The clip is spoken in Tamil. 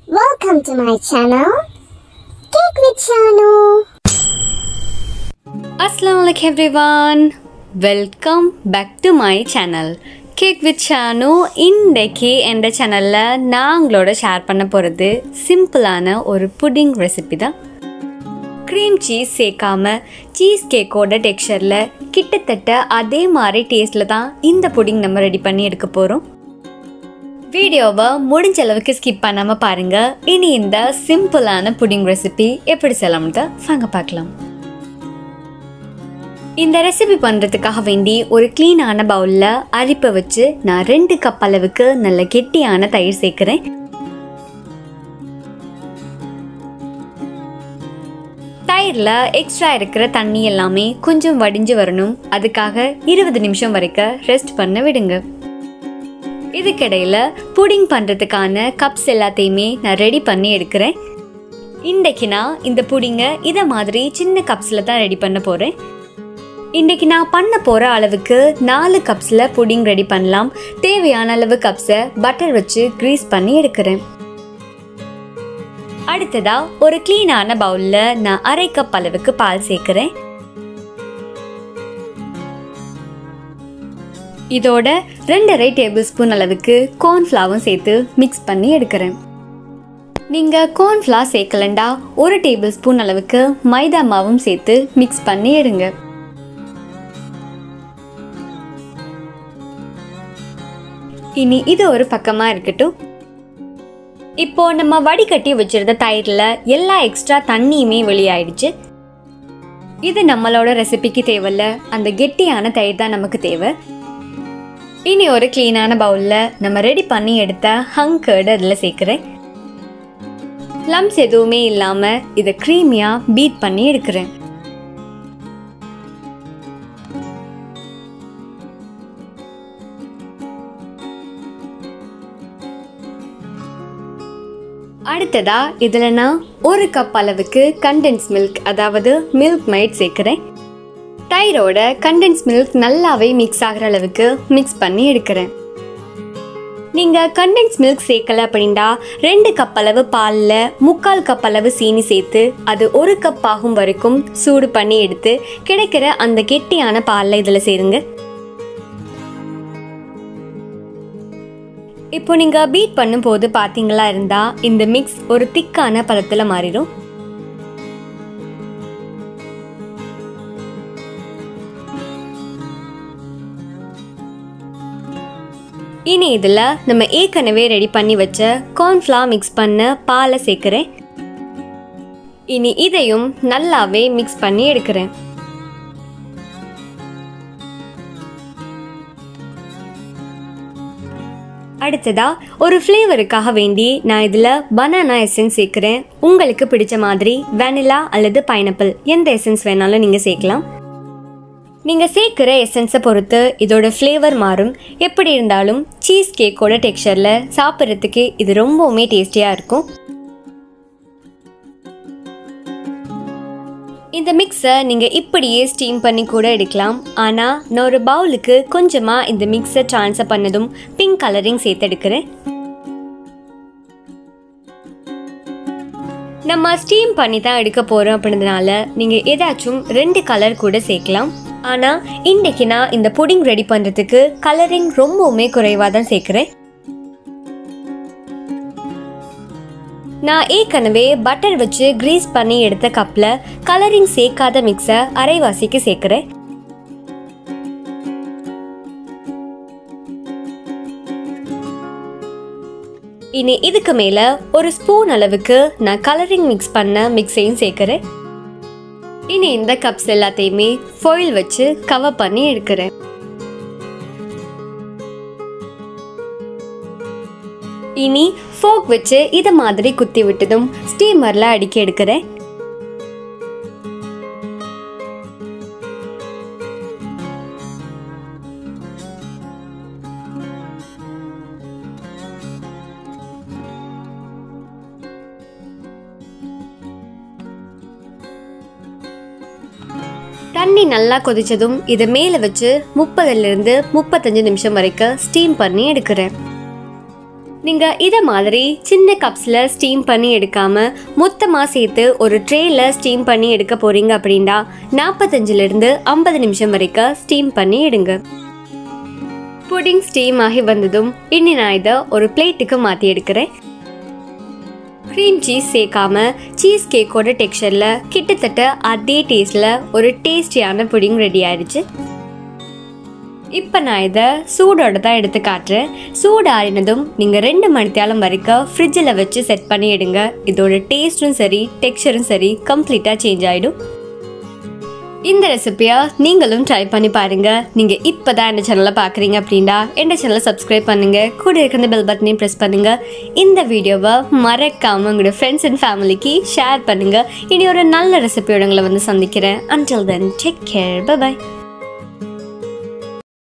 Welcome to my channel, Cake with Shanu. அஸ்லாம் வலைக்கம் everyone welcome back to my channel cake with Shanu இன்றைக்கு என்ற சேனலில் நான் உங்களோட ஷேர் பண்ண போகிறது சிம்பிளான ஒரு புடிங் ரெசிபி தான் க்ரீம் சீஸ் சேர்க்காம சீஸ் கேக்கோட டெக்ஸ்சரில் கிட்டத்தட்ட அதே மாதிரி டேஸ்ட்டில் தான் இந்த புடிங் நம்ம ரெடி பண்ணி எடுக்க போகிறோம் வீடியோவை முடிஞ்ச அளவுக்கு ஸ்கிப் பண்ணாமல் பாருங்கள் இனி இந்த சிம்பிளான புடிங் ரெசிபி எப்படி செய்யலாம்னு வாங்க பார்க்கலாம் இந்த ரெசிபி பண்ணுறதுக்காக வேண்டி ஒரு க்ளீனான பவுலில் அரிப்பை வச்சு நான் ரெண்டு கப் அளவுக்கு நல்ல கெட்டியான தயிர் சேர்க்குறேன் தயிரில் எக்ஸ்ட்ரா இருக்கிற தண்ணி எல்லாமே கொஞ்சம் வடிஞ்சு வரணும் அதுக்காக இருபது நிமிஷம் வரைக்கும் ரெஸ்ட் பண்ண விடுங்க இதுக்கிடையில் புடிங் பண்ணுறதுக்கான கப்ஸ் எல்லாத்தையுமே நான் ரெடி பண்ணி எடுக்கிறேன் இன்றைக்கு நான் இந்த புடிங்கை இதை மாதிரி சின்ன கப்ஸில் தான் ரெடி பண்ண போகிறேன் இன்றைக்கி நான் பண்ண போகிற அளவுக்கு நாலு கப்ஸில் புடிங் ரெடி பண்ணலாம் தேவையான அளவு கப்ஸை பட்டர் வச்சு க்ரீஸ் பண்ணி எடுக்கிறேன் அடுத்ததா ஒரு க்ளீனான பவுலில் நான் அரை கப் அளவுக்கு பால் சேர்க்குறேன் இதோட ரெண்டரை டேபிள் ஸ்பூன் அளவுக்கு கோர்ன்ஃப்ளாவும் சேர்த்து மிக்ஸ் பண்ணி எடுக்கிறேன் நீங்கள் கோர்ன்ஃப்ளார் சேர்க்கலண்டா ஒரு டேபிள் ஸ்பூன் அளவுக்கு மைதா மாவும் சேர்த்து மிக்ஸ் பண்ணி எடுங்க இனி இது ஒரு பக்கமாக இருக்கட்டும் இப்போ நம்ம வடிகட்டி வச்சிருந்த தயிரில் எல்லா எக்ஸ்ட்ரா தண்ணியுமே வெளியாயிடுச்சு இது நம்மளோட ரெசிபிக்கு தேவையில்ல அந்த கெட்டியான தயிர் தான் நமக்கு தேவை இனி ஒரு க்ளீனான பவுலில் நம்ம ரெடி பண்ணி எடுத்த ஹங் கேர்டு அதில் சேர்க்குறேன் லம்ஸ் எதுவுமே இல்லாமல் இதை க்ரீமியாக பீட் பண்ணி எடுக்கிறேன் அடுத்ததா இதில் நான் ஒரு கப் அளவுக்கு கண்டென்ஸ் மில்க் அதாவது மில்க் மைட் சேர்க்குறேன் தயிரோட கண்டென்ஸ் மில்க் நல்லாவே மிக்ஸ் ஆகிற அளவுக்கு மிக்ஸ் பண்ணி எடுக்கிறேன் நீங்கள் கண்டென்ஸ் மில்க் சேர்க்கல அப்படின்னா ரெண்டு கப் அளவு பாலில் முக்கால் கப் அளவு சீனி சேர்த்து அது ஒரு கப் ஆகும் வரைக்கும் சூடு பண்ணி எடுத்து கிடைக்கிற அந்த கெட்டியான பாலில் இதில் சேருங்க இப்போ நீங்கள் பீட் பண்ணும்போது பார்த்தீங்களா இருந்தால் இந்த மிக்ஸ் ஒரு திக்கான பதத்தில் மாறிடும் இனி இதில் நம்ம ஏற்கனவே ரெடி பண்ணி வச்ச கார்ன்ஃப்ளவர் மிக்ஸ் பண்ண பாலை சேர்க்குறேன் இனி இதையும் நல்லாவே மிக்ஸ் பண்ணி எடுக்கிறேன் அடுத்ததா ஒரு ஃப்ளேவருக்காக வேண்டி நான் இதில் பனானா எசன்ஸ் சேர்க்குறேன் உங்களுக்கு பிடிச்ச மாதிரி வெனிலா அல்லது பைனாப்பிள் எந்த எசன்ஸ் வேணாலும் நீங்கள் சேர்க்கலாம் நீங்கள் சேர்க்குற எசன்ஸை பொறுத்து இதோட ஃப்ளேவர் மாறும் எப்படி இருந்தாலும் சீஸ் கேக்கோட டெக்ஸ்சரில் சாப்பிட்றதுக்கு இது ரொம்பவுமே டேஸ்டியாக இருக்கும் இந்த மிக்ஸை நீங்கள் இப்படியே ஸ்டீம் பண்ணி கூட எடுக்கலாம் ஆனால் நான் ஒரு பவுலுக்கு கொஞ்சமாக இந்த மிக்ஸை ட்ரான்ஸ்ஃபர் பண்ணதும் பிங்க் கலரிங் சேர்த்து எடுக்கிறேன் நம்ம ஸ்டீம் பண்ணி தான் எடுக்க போகிறோம் அப்படின்றதுனால நீங்கள் ஏதாச்சும் ரெண்டு கலர் கூட சேர்க்கலாம் ஆனால் இன்றைக்கி நான் இந்த புடிங் ரெடி பண்ணுறதுக்கு கலரிங் ரொம்பவுமே குறைவாக தான் சேர்க்குறேன் நான் ஏற்கனவே பட்டர் வச்சு கிரீஸ் பண்ணி எடுத்த கப்பில் கலரிங் சேர்க்காத மிக்ஸை அரைவாசிக்கு சேர்க்குறேன் இனி இதுக்கு மேலே ஒரு ஸ்பூன் அளவுக்கு நான் கலரிங் மிக்ஸ் பண்ண மிக்ஸையும் சேர்க்குறேன் இனி இந்த கப்ஸ் எல்லாத்தையுமே ஃபாயில் வச்சு கவர் பண்ணி எடுக்கிறேன் இனி ஃபோக் வச்சு இதை மாதிரி குத்தி விட்டதும் ஸ்டீமரில் அடிக்க எடுக்கிறேன் தண்ணி நல்லா கொதிச்சதும் இதை மேலே வச்சு முப்பதுலேருந்து முப்பத்தஞ்சு நிமிஷம் வரைக்கும் ஸ்டீம் பண்ணி எடுக்கிறேன் நீங்கள் இதை மாதிரி சின்ன கப்ஸில் ஸ்டீம் பண்ணி எடுக்காமல் மொத்தமாக சேர்த்து ஒரு ட்ரேயில் ஸ்டீம் பண்ணி எடுக்க போகிறீங்க அப்படின்னா நாற்பத்தஞ்சிலிருந்து ஐம்பது நிமிஷம் வரைக்கும் ஸ்டீம் பண்ணி எடுங்க புடிங் ஸ்டீம் ஆகி வந்ததும் இனி நான் இதை ஒரு பிளேட்டுக்கு மாற்றி எடுக்கிறேன் க்ரீம் சீஸ் சேர்க்காம சீஸ் கேக்கோட டெக்ஸ்சரில் கிட்டத்தட்ட அதே டேஸ்டில் ஒரு டேஸ்டியான புடிங் ரெடி ஆயிடுச்சு இப்போ நான் இதை சூடோட தான் எடுத்து காட்டுறேன் சூடு ஆறினதும் நீங்கள் ரெண்டு மணித்தாலம் வரைக்கும் ஃப்ரிட்ஜில் வச்சு செட் பண்ணி எடுங்க இதோட டேஸ்ட்டும் சரி டெக்ஸ்சரும் சரி கம்ப்ளீட்டாக சேஞ்ச் ஆகிடும் இந்த ரெசிபியை நீங்களும் ட்ரை பண்ணி பாருங்க நீங்கள் இப்போ தான் இந்த சேனலை பார்க்குறீங்க அப்படின்னா இந்த சேனலை சப்ஸ்கிரைப் பண்ணுங்க கூட இருக்கிற பெல் பட்டனையும் ப்ரெஸ் பண்ணுங்க இந்த வீடியோவை மறக்காம உங்களோட ஃப்ரெண்ட்ஸ் அண்ட் ஃபேமிலிக்கு ஷேர் பண்ணுங்க இனி ஒரு நல்ல ரெசிபியோட உங்களை வந்து சந்திக்கிறேன் until then take care by